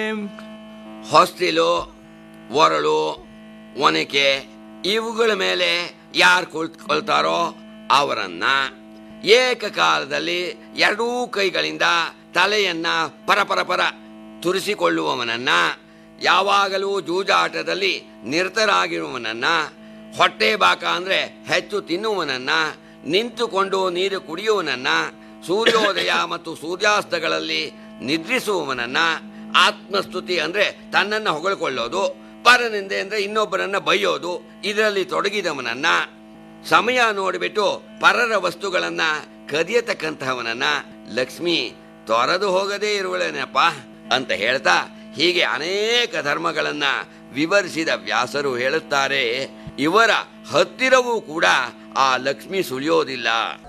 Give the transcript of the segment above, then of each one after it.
ಹೊಸ್ತಿಲು ಒರಳು ಒನಕೆ ಇವುಗಳ ಮೇಲೆ ಯಾರು ಕುಳಿತುಕೊಳ್ತಾರೋ ಅವರನ್ನ ಏಕಕಾಲದಲ್ಲಿ ಎರಡೂ ಕೈಗಳಿಂದ ತಲೆಯನ್ನ ಪರಪರ ಪರ ತುರಿಸಿಕೊಳ್ಳುವವನನ್ನ ಯಾವಾಗಲೂ ಜೂಜಾಟದಲ್ಲಿ ನಿರತರಾಗಿರುವವನನ್ನ ಹೊಟ್ಟೆ ಬಾಕ ಅಂದ್ರೆ ಹೆಚ್ಚು ತಿನ್ನುವನನ್ನ ನಿಂತುಕೊಂಡು ನೀರು ಕುಡಿಯುವನನ್ನ ಸೂರ್ಯೋದಯ ಮತ್ತು ಸೂರ್ಯಾಸ್ತಗಳಲ್ಲಿ ನಿದ್ರಿಸುವವನನ್ನ ಆತ್ಮಸ್ತುತಿ ಅಂದ್ರೆ ತನ್ನನ್ನ ಹೊಗಳಿಕೊಳ್ಳೋದು ಪರನಿಂದೆ ಅಂದ್ರೆ ಇನ್ನೊಬ್ಬರನ್ನ ಬೈಯೋದು ಇದರಲ್ಲಿ ತೊಡಗಿದವನನ್ನ ಸಮಯ ನೋಡಿಬಿಟ್ಟು ಪರರ ವಸ್ತುಗಳನ್ನ ಕದಿಯತಕ್ಕಂತಹವನನ್ನ ಲಕ್ಷ್ಮಿ ತೊರೆದು ಹೋಗದೇ ಇರುವಳೇನಪ್ಪ ಅಂತ ಹೇಳ್ತಾ ಹೀಗೆ ಅನೇಕ ಧರ್ಮಗಳನ್ನ ವಿವರಿಸಿದ ವ್ಯಾಸರು ಹೇಳುತ್ತಾರೆ ಇವರ ಹತ್ತಿರವೂ ಕೂಡ ಆ ಲಕ್ಷ್ಮಿ ಸುಳಿಯೋದಿಲ್ಲ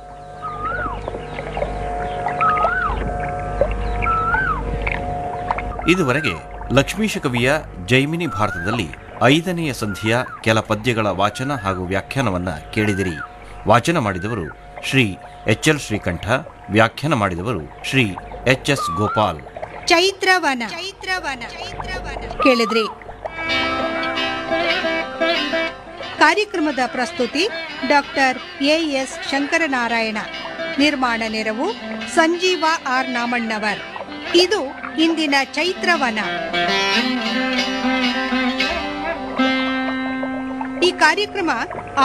ಇದುವರೆಗೆ ಲಕ್ಷ್ಮೀಶ ಕವಿಯ ಜೈಮಿನಿ ಭಾರತದಲ್ಲಿ ಐದನೆಯ ಸಂಧಿಯ ಕೆಲ ಪದ್ಯಗಳ ವಾಚನ ಹಾಗೂ ವ್ಯಾಖ್ಯಾನವನ್ನ ಕೇಳಿದಿರಿ ವಾಚನ ಮಾಡಿದವರು ಶ್ರೀ ಎಚ್ ಎಲ್ ಶ್ರೀಕಂಠ ವ್ಯಾಖ್ಯಾನ ಮಾಡಿದವರು ಶ್ರೀ ಎಚ್ ಎಸ್ ಗೋಪಾಲ್ ಚೈತ್ರವನ ಚೈತ್ರವನ ಕೇಳಿದ್ರಿ ಕಾರ್ಯಕ್ರಮದ ಪ್ರಸ್ತುತಿ ಡಾಕ್ಟರ್ ಎ ಎಸ್ ಶಂಕರನಾರಾಯಣ ನಿರ್ಮಾಣ ನೆರವು ಸಂಜೀವ ಆರ್ ನಾಮಣ್ಣವರ್ ಇದು ಇಂದಿನ ಚೈತ್ರವನ ಈ ಕಾರ್ಯಕ್ರಮ